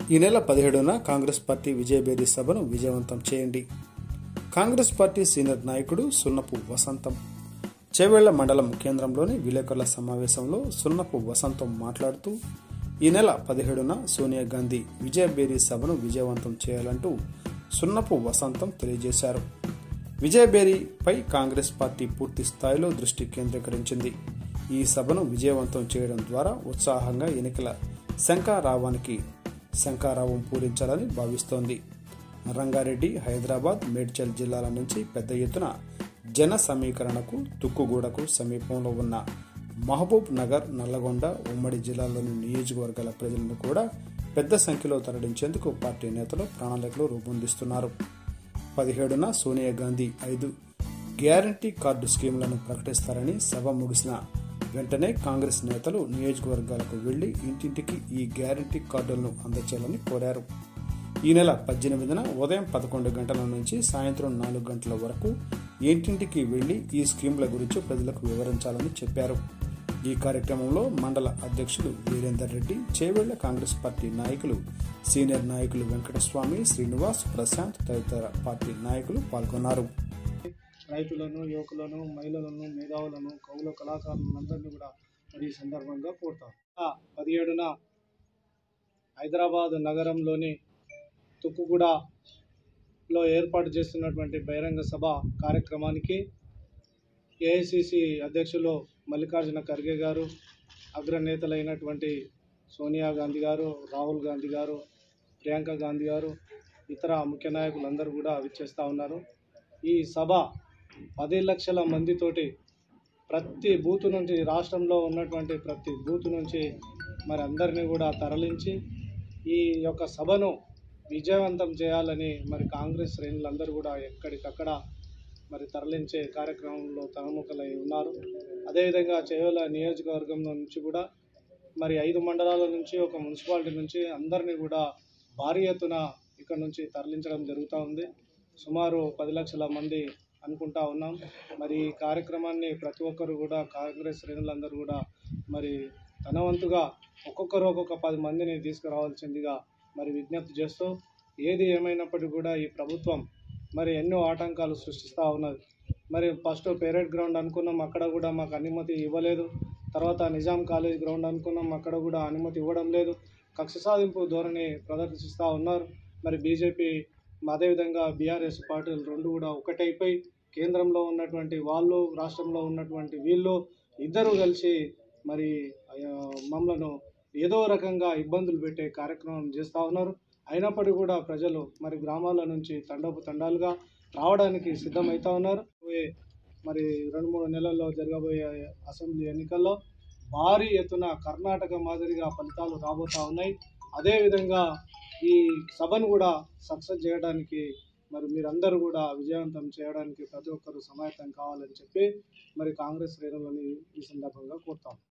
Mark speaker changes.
Speaker 1: ఈ నెల పదిహేడున కాంగ్రెస్ పార్టీ విజయబేరి సభను విజయవంతం చేయండి కాంగ్రెస్ పార్టీ సీనియర్ నాయకుడు సున్నపు వసంతం చేవెళ్ల మండలం కేంద్రంలోని విలేకరుల సమావేశంలో సున్నపు వసంతం మాట్లాడుతూ ఈ నెల పదిహేడున సోనియా గాంధీ విజయబేరి సభను విజయవంతం చేయాలంటూ సున్నపు వసంతం తెలియజేశారు విజయబేరిపై కాంగ్రెస్ పార్టీ పూర్తి స్థాయిలో దృష్టి కేంద్రీకరించింది ఈ సభను విజయవంతం చేయడం ద్వారా ఉత్సాహంగా ఎన్నికల శంకారావానికి శంకారావం పూరించాలని భావిస్తోంది రంగారెడ్డి హైదరాబాద్ మేడ్చల్ జిల్లాల నుంచి పెద్ద ఎత్తున జన సమీకరణకు తుక్కుగూడకు సమీపంలో ఉన్న మహబూబ్ నగర్ నల్లగొండ ఉమ్మడి జిల్లాలోని నియోజకవర్గాల ప్రజలను కూడా పెద్ద సంఖ్యలో తరలించేందుకు పార్టీ నేతలు ప్రణాళికలు రూపొందిస్తున్నారు పదిహేడున సోనియా గాంధీ ఐదు గ్యారంటీ కార్డు స్కీములను ప్రకటిస్తారని సభ ముగిసిన వెంటనే కాంగ్రెస్ నేతలు నియోజకవర్గాలకు వెళ్లి ఇంటింటికి ఈ గ్యారంటీ కార్డులను అందచేయాలని కోరారు ఈ నెల పద్దెనిమిదిన ఉదయం పదకొండు గంటల నుంచి సాయంత్రం నాలుగు గంటల వరకు ఇంటింటికి వెళ్లి ఈ స్కీముల గురించి ప్రజలకు వివరించాలని చెప్పారు ఈ కార్యక్రమంలో మండల అధ్యక్షులు వీరేందర్ రెడ్డి చేవెళ్ల కాంగ్రెస్ పార్టీ నాయకులు సీనియర్ నాయకులు వెంకటస్వామి శ్రీనివాస్ ప్రశాంత్ తదితర పార్టీ నాయకులు పాల్గొన్నారు
Speaker 2: రైతులను యువకులను మహిళలను మేధావులను కవుల కళాకారులందరినీ కూడా మరి ఈ సందర్భంగా కోరుతాం ఆ పదిహేడున హైదరాబాద్ నగరంలోని తుక్కుగూడలో ఏర్పాటు చేస్తున్నటువంటి బహిరంగ సభ కార్యక్రమానికి ఏఐసిసి అధ్యక్షులు మల్లికార్జున ఖర్గే గారు అగ్రనేతలైనటువంటి సోనియా గాంధీ గారు రాహుల్ గాంధీ గారు ప్రియాంక గాంధీ గారు ఇతర ముఖ్య నాయకులందరూ కూడా విచ్చేస్తూ ఉన్నారు ఈ సభ పది లక్షల మందితోటి ప్రతి బూత్ నుంచి రాష్ట్రంలో ఉన్నటువంటి ప్రతి బూత్ నుంచి మరి అందరినీ కూడా తరలించి ఈ యొక్క సభను విజయవంతం చేయాలని మరి కాంగ్రెస్ శ్రేణులందరూ కూడా ఎక్కడికక్కడ మరి తరలించే కార్యక్రమంలో తలముఖలై ఉన్నారు అదేవిధంగా చేవల నియోజకవర్గం నుంచి కూడా మరి ఐదు మండలాల నుంచి ఒక మున్సిపాలిటీ నుంచి అందరినీ కూడా భారీ ఎత్తున ఇక్కడ నుంచి తరలించడం జరుగుతూ ఉంది సుమారు పది లక్షల మంది అనుకుంటా ఉన్నాం మరి ఈ కార్యక్రమాన్ని ప్రతి ఒక్కరు కూడా కాంగ్రెస్ శ్రేణులందరూ కూడా మరి తన వంతుగా ఒక్కొక్కరు ఒక్కొక్క పది మందిని తీసుకురావాల్సిందిగా మరి విజ్ఞప్తి చేస్తూ ఏది ఏమైనప్పటికీ కూడా ఈ ప్రభుత్వం మరి ఎన్నో ఆటంకాలు సృష్టిస్తూ ఉన్నది మరి ఫస్ట్ పేరెడ్ గ్రౌండ్ అనుకున్నాం అక్కడ కూడా మాకు అనుమతి ఇవ్వలేదు తర్వాత నిజాం కాలేజ్ గ్రౌండ్ అనుకున్నాం అక్కడ కూడా అనుమతి ఇవ్వడం లేదు కక్ష సాధింపు ధోరణి ప్రదర్శిస్తూ ఉన్నారు మరి బీజేపీ అదేవిధంగా బీఆర్ఎస్ పార్టీలు రెండు కూడా ఒకటైపోయి కేంద్రంలో ఉన్నటువంటి వాళ్ళు రాష్ట్రంలో ఉన్నటువంటి వీళ్ళు ఇద్దరు కలిసి మరి ఆ, మమ్మలను ఏదో రకంగా ఇబ్బందులు పెట్టే కార్యక్రమం చేస్తూ ఉన్నారు అయినప్పటికీ కూడా ప్రజలు మరి గ్రామాల నుంచి తండోపు తండాలుగా రావడానికి సిద్ధమవుతా ఉన్నారు పోయే మరి రెండు మూడు నెలల్లో జరగబోయే అసెంబ్లీ ఎన్నికల్లో భారీ ఎత్తున కర్ణాటక మాదిరిగా ఫలితాలు రాబోతా ఉన్నాయి అదేవిధంగా ఈ సభను కూడా సక్సెస్ చేయడానికి మరి మీరందరూ కూడా విజయవంతం చేయడానికి ప్రతి ఒక్కరూ సమాయత్తం కావాలని చెప్పి మరి కాంగ్రెస్ శ్రేణులని ఈ సందర్భంగా కోరుతాం